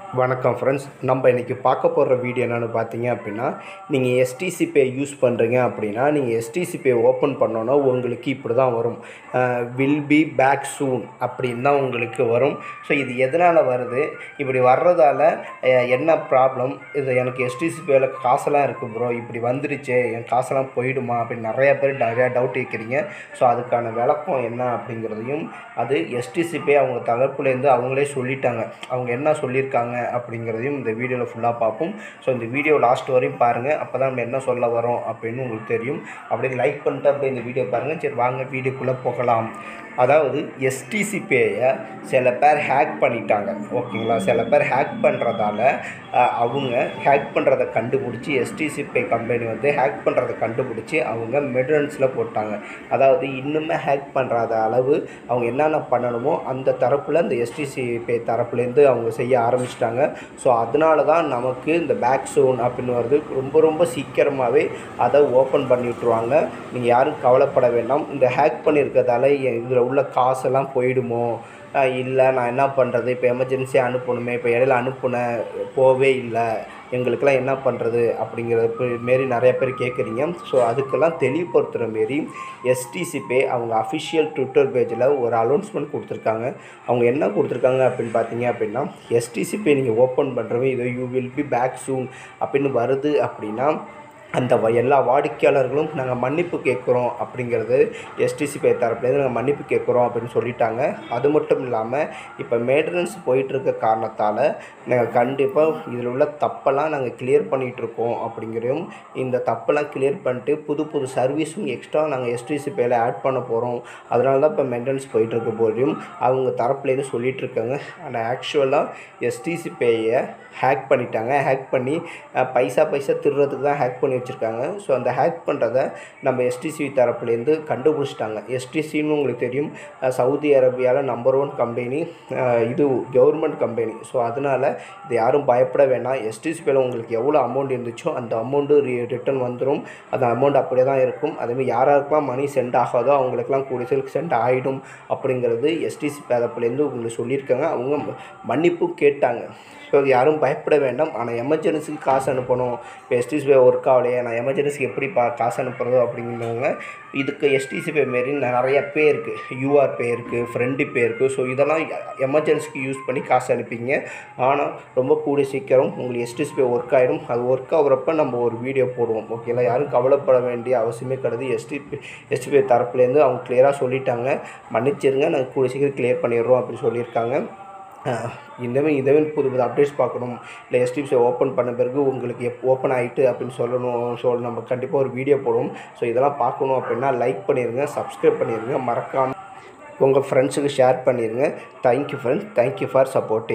வணக்கம் ஃப்ரெண்ட்ஸ் நம்ம இன்றைக்கி பார்க்க போகிற வீடியோ என்னென்னு பார்த்தீங்க அப்படின்னா நீங்கள் எஸ்டிசி பே யூஸ் பண்ணுறீங்க அப்படின்னா நீங்கள் எஸ்டிசி பே ஓப்பன் பண்ணோன்னா உங்களுக்கு இப்படி தான் வரும் வில் பி பேக் சூன் அப்படின்னு தான் உங்களுக்கு வரும் ஸோ இது எதனால் வருது இப்படி வர்றதால அஹ், என்ன ப்ராப்ளம் இது எனக்கு எஸ்டிசி பேயில் காசெல்லாம் இருக்குது ப்ரோ இப்படி வந்துருச்சு என் காசெல்லாம் போயிடுமா அப்படின்னு நிறைய பேர் நிறையா டவுட் கேட்குறீங்க ஸோ அதுக்கான விளக்கம் என்ன அப்படிங்கிறதையும் அது எஸ்டிசி பே அவங்க தரப்புலேருந்து அவங்களே சொல்லிட்டாங்க அவங்க என்ன சொல்லியிருக்காங்க அப்படிங்கிறதையும் இந்த வீடியோவில் ஃபுல்லாக பார்ப்போம் ஸோ இந்த வீடியோ லாஸ்ட் வரையும் பாருங்கள் அப்போ தான் நம்ம என்ன சொல்ல வரோம் அப்படின்னு உங்களுக்கு தெரியும் அப்படியே லைக் பண்ணிட்டு அப்படியே இந்த வீடியோ பாருங்கள் சரி வாங்க வீடியோக்குள்ளே போகலாம் அதாவது எஸ்டிசி பேயை சில பேர் ஹேக் பண்ணிட்டாங்க ஓகேங்களா சில பேர் ஹேக் பண்ணுறதால அவங்க ஹேக் பண்ணுறதை கண்டுபிடிச்சி எஸ்டிசி பே கம்பெனி வந்து ஹேக் பண்ணுறதை கண்டுபிடிச்சி அவங்க மெடரன்ஸில் போட்டாங்க அதாவது இன்னுமே ஹேக் பண்ணுறாத அளவு அவங்க என்னென்ன பண்ணணுமோ அந்த தரப்பில் இந்த எஸ்டிசி பே தரப்புலேருந்து அவங்க செய்ய ஆரம்பிச்சிட்டாங்க ஸோ அதனால தான் நமக்கு இந்த பேக் சோன் அப்படின்னு வருது ரொம்ப ரொம்ப சீக்கிரமாகவே அதை ஓப்பன் பண்ணி விட்ருவாங்க நீங்கள் யாரும் கவலைப்பட வேண்டாம் இந்த ஹேக் பண்ணியிருக்கிறதால இதில் உள்ள காசெல்லாம் போயிடுமோ இல்லை நான் என்ன பண்ணுறது இப்போ எமர்ஜென்சியாக அனுப்பணுமே இப்போ இடையில அனுப்புனேன் போவே இல்லை எங்களுக்கெல்லாம் என்ன பண்ணுறது அப்படிங்கிறது மாரி நிறைய பேர் கேட்குறீங்க ஸோ அதுக்கெல்லாம் தெளிவுபடுத்துகிற மாரி எஸ்டிசி பே அவங்க அஃபிஷியல் ட்விட்டர் பேஜில் ஒரு அனௌன்ஸ்மெண்ட் கொடுத்துருக்காங்க அவங்க என்ன கொடுத்துருக்காங்க அப்படின்னு பார்த்தீங்க அப்படின்னா எஸ்டிசி பே நீங்கள் ஓப்பன் பண்ணுறவங்க இதை you will be back soon அப்படின்னு வருது அப்படின்னா அந்த வ- எல்லா வாடிக்கையாளர்களும் நாங்கள் மன்னிப்பு கேட்குறோம் அப்படிங்கிறது எஸ்டிசி பே தரப்புலேருந்து நாங்கள் மன்னிப்பு கேட்குறோம் அப்படின்னு சொல்லிட்டாங்க அது மட்டும் இல்லாமல் இப்போ மெயின்டெனன்ஸ் போயிட்டுருக்க காரணத்தால் நாங்கள் கண்டிப்பாக இதில் உள்ள தப்பெல்லாம் நாங்கள் கிளியர் பண்ணிகிட்ருக்கோம் அப்படிங்கிறதையும் இந்த தப்பெல்லாம் கிளியர் பண்ணிட்டு புது புது சர்வீஸும் எக்ஸ்ட்ரா நாங்கள் எஸ்டிசி பேயில் ஆட் பண்ண போகிறோம் அதனால தான் இப்போ மெயின்டெனன்ஸ் போயிட்டுருக்க போதையும் அவங்க தரப்புலேருந்து சொல்லிட்டு இருக்காங்க ஆனால் ஆக்சுவலாக எஸ்டிசி பேயை ஹேக் பண்ணிட்டாங்க ஹேக் பண்ணி அஹ், பைசா பைசா திருடுறதுக்கு தான் ஹேக் பண்ணி வச்சுருக்காங்க ஸோ அந்த ஹேக் பண்ணுறத நம்ம எஸ்டிசி தரப்புலேருந்து கண்டுபிடிச்சிட்டாங்க எஸ்டிசின்னு உங்களுக்கு தெரியும் அஹ், சவுதி அரேபியாவில் நம்பர் ஒன் கம்பெனி இது கவர்மெண்ட் கம்பெனி ஸோ அதனால் இது யாரும் பயப்பட வேணாம் எஸ்டிசி பேல உங்களுக்கு எவ்வளோ அமௌண்ட் இருந்துச்சோ அந்த அமௌண்ட்டு ரி ரிட்டர்ன் வந்துடும் அந்த அமௌண்ட் அப்படியே தான் இருக்கும் அதேமாதிரி யார் யாருக்கெல்லாம் மணி சென்ட் ஆகாதோ அவங்களுக்கெல்லாம் கூடிய சீக்கிரம் சென்ட் ஆகிடும் அப்படிங்கிறது எஸ்டிசி தரப்புலேருந்து உங்களுக்கு சொல்லியிருக்காங்க அவங்க ம- மன்னிப்பும் கேட்டாங்க ஸோ அது யாரும் பயப்பட வேண்டாம் ஆனால் எமர்ஜென்சிக்கு காசு அனுப்பணும் இப்போ எஸ்டிசி பே ஒர்க் ஆகலையே நான் எமர்ஜென்சிக்கு எப்படி பா காசு அனுப்புறது அப்படிங்கிறவங்க இதுக்கு எஸ்டிசி பே மாரி நிறைய பே இருக்குது யூஆர் பே இருக்குது ஃப்ரெண்டு பே இருக்குது ஸோ இதெல்லாம் எமர்ஜென்சிக்கு யூஸ் பண்ணி காசு அனுப்பிங்க ஆனால் ரொம்ப கூடிய சீக்கிரம் உங்களுக்கு எஸ்டிசி பே ஒர்க் ஆகிடும் அது ஒர்க் ஆகுறப்ப நம்ம ஒரு வீடியோ போடுவோம் ஓகேங்களா யாரும் கவலைப்பட வேண்டிய அவசியமே கிடையாது எஸ்டி எஸ்டிபி தரப்புலேருந்து அவங்க கிளியராக சொல்லிட்டாங்க மன்னிச்சிருங்க நாங்கள் கூடிய சீக்கிரம் கிளியர் பண்ணிடுறோம் அப்படின்னு சொல்லியிருக்காங்க அஹ் இந்தவே இதவே புது புது அப்டேட்ஸ் பார்க்கணும் இல்லை எஸ்டிபிஸை ஓப்பன் பண்ண பிறகு உங்களுக்கு எப் ஓப்பன் ஆகிட்டு அப்படின்னு சொல்லணும் ஸோ நம்ம கண்டிப்பாக ஒரு வீடியோ போடுவோம் ஸோ இதெல்லாம் பார்க்கணும் அப்படின்னா லைக் பண்ணிடுங்க சப்ஸ்கிரைப் பண்ணிடுங்க மறக்காமல் உங்கள் ஃப்ரெண்ட்ஸுக்கு ஷேர் பண்ணிடுங்க thank you friends thank you for supporting